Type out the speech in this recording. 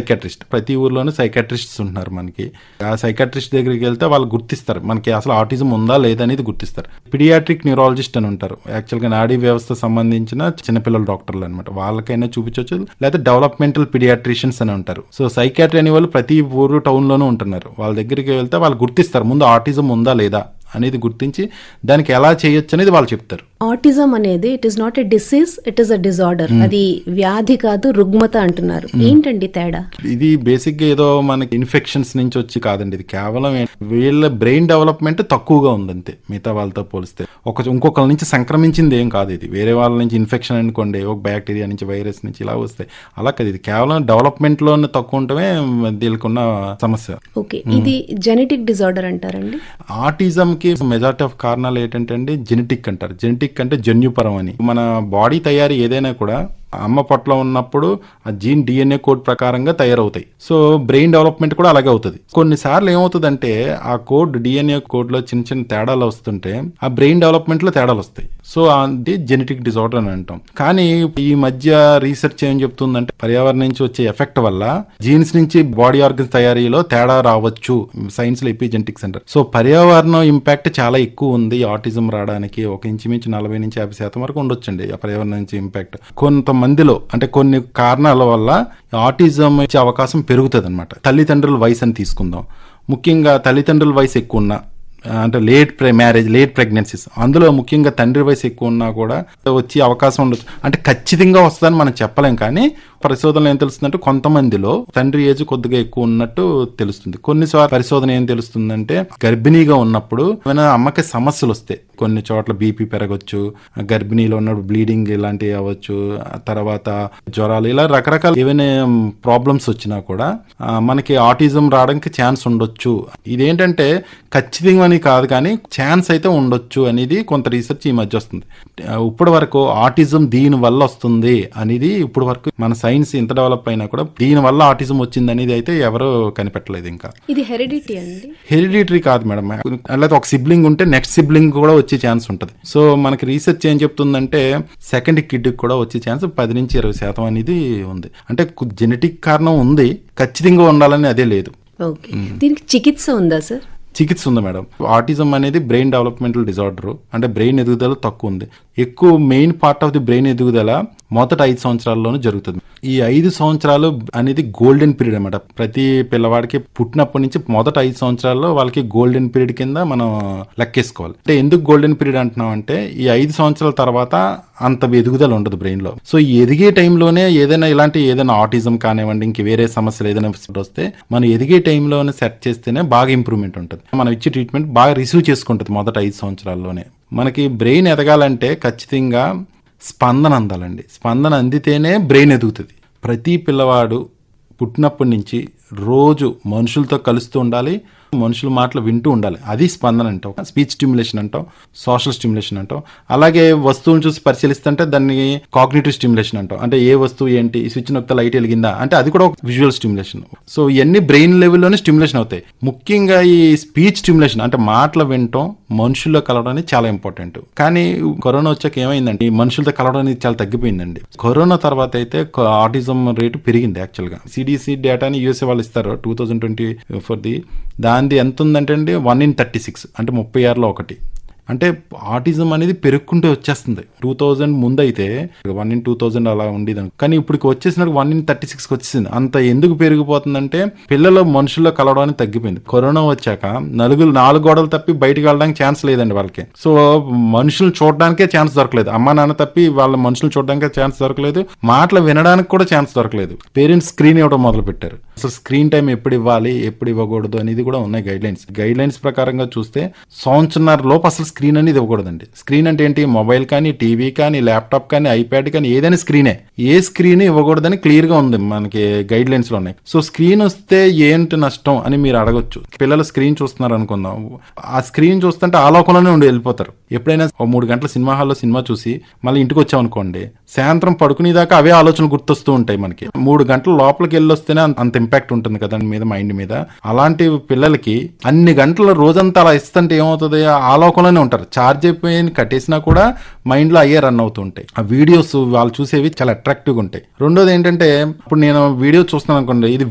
psychiatrist ప్రతి ఊర్లోనూ సైకాట్రిస్ట్స్ ఉంటున్నారు మనకి ఆ సైకాట్రిస్ట్ దగ్గరికి వెళ్తే వాళ్ళు గుర్తిస్తారు మనకి అసలు ఆటిజం ఉందా లేదా అనేది గుర్తిస్తారు పిడియాట్రిక్ న్యూరాలజిస్ట్ అని ఉంటారు యాక్చువల్గా నాడీ వ్యవస్థ సంబంధించిన చిన్నపిల్లల డాక్టర్లు అనమాట వాళ్ళకైనా చూపించవచ్చు లేదా డెవలప్మెంటల్ పిడియాట్రిషియన్స్ అని ఉంటారు సో సైకాట్రీ అనే వాళ్ళు ప్రతి ఊరు టౌన్ లోనూ ఉంటున్నారు వాళ్ళ దగ్గరికి వెళ్తే వాళ్ళు గుర్తిస్తారు ముందు ఆటిజం ఉందా లేదా అనేది గుర్తించి దానికి ఎలా చేయొచ్చు అనేది వాళ్ళు చెప్తారు ఆటిజం అనేది it is not a disease it is a disorder అది వ్యాధి కాదు రుగ్మత అంటున్నారు ఏంటండి తేడా ఇది బేసిక్ గా ఏదో మనకి ఇన్ఫెక్షన్స్ నుంచి వచ్చి కాదండి ఇది కేవలం ఏ- వీళ్ళ బ్రెయిన్ డెవలప్మెంట్ తక్కువగా ఉందంతే మిగతా వాళ్ళతో పోలిస్తే ఒక ఇంకొకరి నుంచి సంక్రమించింది ఏం కాదు ఇది వేరే వాళ్ళ నుంచి ఇన్ఫెక్షన్ అనుకోండి ఒక బ్యాక్టీరియా నుంచి వైరస్ నుంచి ఇలా వస్తాయి అలా కాదు ఇది కేవలం డెవలప్మెంట్ లోనే తక్కువ ఉండటమే దీనికున్న సమస్య ఓకే ఇది జెనెటిక్ డిజార్డర్ అంటారండి ఆటిజం కి మెజారిటీ ఆఫ్ కారణాలు ఏంటంటే అండి జెనెటిక్ అంటారు జెనెటిక్ అంటే జన్యుపరం అని మన బాడీ తయారీ ఏదైనా కూడా అమ్మ పొట్టలో ఉన్నప్పుడు ఆ జీన్ డిఎన్ఏ కోడ్ ప్రకారంగా తయారవుతాయి సో బ్రెయిన్ డెవలప్మెంట్ కూడా అలాగే అవుతుంది కొన్నిసార్లు ఏమవుతుందంటే ఆ కోడ్ డిఎన్ఏ కోడ్ లో చిన్న చిన్న తేడాలు వస్తుంటే ఆ బ్రెయిన్ డెవలప్మెంట్ లో తేడాలు వస్తాయి సో అది జెనెటిక్ డిజార్డర్ అని అంటాం కానీ ఈ మధ్య రీసెర్చ్ ఏం చెప్తుందంటే పర్యావరణం నుంచి వచ్చే ఎఫెక్ట్ వల్ల జీన్స్ నుంచి బాడీ ఆర్గన్స్ తయారీలో తేడా రావచ్చు సైన్స్ లో ఎపిజెనెటిక్స్ అంటారు సో పర్యావరణం ఇంపాక్ట్ చాలా ఎక్కువ ఉంది ఆటిజం రావడానికి ఒక ఇంచుమించు నలభై నుంచి యాభై శాతం వరకు ఉండొచ్చండి ఆ పర్యావరణం నుంచి ఇంపాక్ట్ కొంతమందిలో అంటే కొన్ని కారణాల వల్ల ఆటిజం వచ్చే అవకాశం పెరుగుతుంది అనమాట తల్లిదండ్రుల వయసు అని తీసుకుందాం ముఖ్యంగా తల్లిదండ్రుల వయసు ఎక్కువ ఉన్న అంటే లేట్ ప్రె మ్యారేజ్ లేట్ ప్రెగ్నెన్సీస్ అందులో ముఖ్యంగా తండ్రి వయసు ఎక్కువ ఉన్నా కూడా వచ్చే అవకాశం ఉండొచ్చు అంటే ఖచ్చితంగా వస్తుందని మనం చెప్పలేం కానీ పరిశోధనలు ఏం తెలుస్తుందంటే కొంతమందిలో తండ్రి ఏజ్ కొద్దిగా ఎక్కువ ఉన్నట్టు తెలుస్తుంది కొన్నిసార్లు పరిశోధన ఏం తెలుస్తుందంటే గర్భిణీగా ఉన్నప్పుడు ఏమైనా అమ్మకి సమస్యలు వస్తాయి కొన్ని చోట్ల బీపీ పెరగచ్చు గర్భిణీలో ఉన్నప్పుడు బ్లీడింగ్ ఇలాంటివి అవ్వచ్చు ఆ తర్వాత జ్వరాలు ఇలా రకరకాల ఏవైనా ప్రాబ్లమ్స్ వచ్చినా కూడా ఆ, మనకి ఆటిజం రావడానికి ఛాన్స్ ఉండొచ్చు ఇదేంటంటే ఖచ్చితంగా అని కాదు కానీ ఛాన్స్ అయితే ఉండొచ్చు అనేది కొంత రీసెర్చ్ ఈ మధ్య వస్తుంది ఆ, ఇప్పటి వరకు ఆటిజం దీని వల్ల వస్తుంది అనేది ఇప్పటి వరకు మన సైన్స్ ఇంత డెవలప్ అయినా కూడా దీని వల్ల ఆటిజం వచ్చింది అనేది అయితే ఎవరు కనిపెట్టలేదు ఇంకా ఇది హెరిడిటీ అండి హెరిడిటరీ కాదు మేడం అలాగే ఒక సిబ్లింగ్ ఉంటే నెక్స్ట్ సిబ్లింగ్ కూడా వచ్చే ఛాన్స్ ఉంటుంది సో మనకి రీసెర్చ్ ఏం చెప్తుందంటే సెకండ్ కిడ్ కూడా వచ్చే ఛాన్స్ పది నుంచి ఇరవై శాతం అనేది ఉంది అంటే జెనెటిక్ కారణం ఉంది ఖచ్చితంగా ఉండాలని అదే లేదు ఓకే దీనికి చికిత్స ఉందా సార్ చికిత్స ఉంది మేడం ఆటిజం అనేది బ్రెయిన్ డెవలప్మెంటల్ డిజార్డర్ అంటే బ్రెయిన్ ఎదుగుదల తక్కువ ఉంది ఎక్కువ main part of the brain ఎదుగుదల మొదట ఐదు సంవత్సరాల్లోనే జరుగుతుంది ఈ ఐదు సంవత్సరాలు అనేది గోల్డెన్ పీరియడ్ అనమాట ప్రతి పిల్లవాడికి పుట్టినప్పటి నుంచి మొదట ఐదు సంవత్సరాల్లో వాళ్ళకి గోల్డెన్ పీరియడ్ కింద మనం లెక్కేసుకోవాలి అంటే ఎందుకు గోల్డెన్ పీరియడ్ అంటున్నాం అంటే ఈ ఐదు సంవత్సరాల తర్వాత అంత ఎదుగుదల ఉండదు బ్రెయిన్ లో సో ఈ ఎదిగే టైంలోనే ఏదైనా ఇలాంటి ఏదైనా ఆటిజం కానివ్వండి ఇంక వేరే సమస్యలు ఏదైనా వస్తే మనం ఎదిగే టైంలోనే సెట్ చేస్తేనే బాగా ఇంప్రూవ్మెంట్ ఉంటుంది మనం ఇచ్చే ట్రీట్మెంట్ బాగా రిసీవ్ చేసుకుంటుంది మొదట ఐదు సంవత్సరాల్లోనే మనకి బ్రెయిన్ ఎదగాలంటే ఖచ్చితంగా స్పందన అందాలండి స్పందన అందితేనే బ్రెయిన్ ఎదుగుతుంది ప్రతి పిల్లవాడు పుట్టినప్పటి నుంచి రోజు మనుషులతో కలుస్తూ ఉండాలి మనుషుల మాటలు వింటూ ఉండాలి అది స్పందన అంటాం స్పీచ్ స్టిమ్యులేషన్ అంటాం సోషల్ స్టిమ్యులేషన్ అంటాం అలాగే వస్తువుని చూసి పరిశీలిస్తుంటే దాన్ని కాగ్నేటివ్ స్టిమ్యులేషన్ అంటాం అంటే ఏ వస్తువు ఏంటి ఈ స్విచ్ నొక్కితే లైట్ వెలిగిందా అంటే అది కూడా ఒక విజువల్ స్టిమ్యులేషన్ సో ఇవన్నీ బ్రెయిన్ లెవెల్లోనే స్టిమ్యులేషన్ అవుతాయి ముఖ్యంగా ఈ స్పీచ్ స్టిమ్యులేషన్ అంటే మాటలు వినటం మనుషుల్లో కలవడం అనేది చాలా ఇంపార్టెంట్ కానీ కరోనా వచ్చాక ఏమైందంటే ఈ మనుషులతో కలవడం అనేది చాలా తగ్గిపోయిందండి కరోనా తర్వాత అయితే ఆటిజం రేటు పెరిగింది యాక్చువల్ గా సిడిసి డేటాని యూఎస్ఏ వాళ్ళు ఇస్తారు two thousand twenty four the దానిది ఎంత ఉందంటే అండి వన్ ఇన్ థర్టీ సిక్స్ అంటే ముప్పై ఆరులో ఒకటి అంటే ఆటిజం అనేది పెరుక్కుంటూ వచ్చేస్తుంది టూ థౌజండ్ ముందు అయితే వన్ ఇన్ టూ థౌజండ్ అలా ఉండేది కానీ ఇప్పుడు వచ్చేసినట్టు వన్ ఇన్ థర్టీ సిక్స్ వచ్చేసింది అంత ఎందుకు పెరిగిపోతుందంటే పిల్లలు మనుషుల్లో కలవడానికి తగ్గిపోయింది కరోనా వచ్చాక నలుగురు నాలుగు గోడలు తప్పి బయటకు వెళ్ళడానికి ఛాన్స్ లేదండి వాళ్ళకి సో మనుషులు చూడడానికే ఛాన్స్ దొరకలేదు అమ్మ నాన్న తప్పి వాళ్ళ మనుషులు చూడడానికే ఛాన్స్ దొరకలేదు మాటలు వినడానికి కూడా ఛాన్స్ దొరకలేదు పేరెంట్స్ స్క్రీన్ ఇవ్వడం మొదలు పెట్టారు అసలు స్క్రీన్ టైం ఎప్పుడు ఇవ్వాలి ఎప్పుడు ఇవ్వకూడదు అనేది కూడా ఉన్నాయి గైడ్ లైన్స్ గైడ్ లైన్స్ ప్రకారంగా చూస్తే సంవత్సరాల లోపు అసలు స్క్రీన్ అనేది ఇవ్వకూడదండి స్క్రీన్ అంటే ఏంటి మొబైల్ కానీ టీవీ కానీ ల్యాప్టాప్ కానీ ఐప్యాడ్ కానీ ఏదైనా స్క్రీనే ఏ స్క్రీన్ ఇవ్వకూడదని క్లియర్ గా ఉంది మనకి గైడ్ లైన్స్ లో ఉన్నాయి సో స్క్రీన్ వస్తే ఏంటి నష్టం అని మీరు అడగొచ్చు పిల్లలు స్క్రీన్ చూస్తున్నారు అనుకుందాం ఆ స్క్రీన్ చూస్తుంటే ఆ లోకంలోనే ఉండి వెళ్ళిపోతారు ఎప్పుడైనా ఓ మూడు గంటల సినిమా హాల్లో సినిమా చూసి మళ్ళీ ఇంటికి వచ్చామనుకోండి సాయంత్రం పడుకునేదాకా అవే ఆలోచనలు గుర్తొస్తూ ఉంటాయి మనకి మూడు గంటల లోపలికి వెళ్ళి వస్తేనే అంత- అంత ఇంపాక్ట్ ఉంటుంది కదా దాని మీద మైండ్ మీద అలాంటి పిల్లలకి అన్ని గంటల రోజంతా అలా ఇస్తుంటే ఏమవుతుంది ఆ లోకంలోనే ఉంటారు ఛార్జ్ అయిపోయి కట్టేసినా కూడా మైండ్ లో అయ్యే రన్ అవుతూ ఉంటాయి ఆ వీడియోస్ వాళ్ళు చూసేవి చాలా అట్రాక్టివ్ గా ఉంటాయి రెండోది ఏంటంటే ఇప్పుడు నేను వీడియో చూస్తున్నాను అనుకోండి ఇది